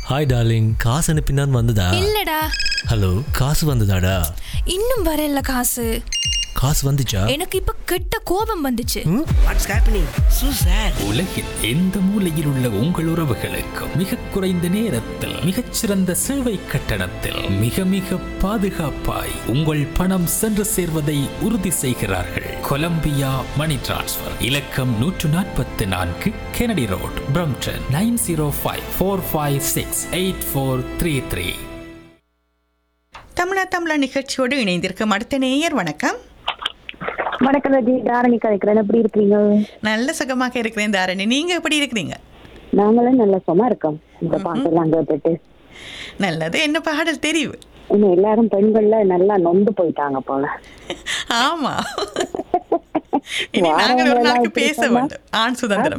hi darling காசு அனுப்பினான் வந்ததா இல்லடா ஹலோ காசு வந்ததாடா இன்னும் வரல காசு காசு வந்துச்சா எனக்கு இப்ப கெட்ட கோபம் வந்துச்சு வாட்ஸ் ஹேப்பனிங் சூ சார் உலகின் எந்த மூலையில் உள்ள உங்கள் உறவுகளுக்கும் மிக குறைந்த நேரத்தில் மிகச்சிறந்த சேவை கட்டணத்தில் மிக மிக பாதுகாப்பாய் உங்கள் பணம் சென்று சேர்வதை உறுதி செய்கிறார்கள் கொலம்பியா மணி டிரான்ஸ்ஃபர் இலக்கம் நூற்று நாற்பத்தி நான்கு Kennedy road Brampton nine zero five four five six eight four three three தமிழா தமிழா நிகழ்ச்சியோடு இணைந்திருக்கும் அடுத்த நேயர் வணக்கம் வணக்கம் ரஜி தாரணி கலைக்கிறேன் எப்படி இருக்கீங்க நல்ல சுகமாக இருக்கிறேன் தாரணி நீங்க எப்படி இருக்கிறீங்க நாங்களும் நல்ல சும்மா இருக்கோம் இந்த பாட்டெல்லாம் கேட்டுட்டு நல்லது என்ன பாடல் தெரிவு இன்னும் எல்லாரும் பெண்கள்ல நல்லா நொந்து போயிட்டாங்க போல ஆமா இனி நாங்கள் ஒரு வாரவங்க நாளைக்கு எல்லாம் பேச இப்படி வேண்டும் ஆண் சுதந்திரம்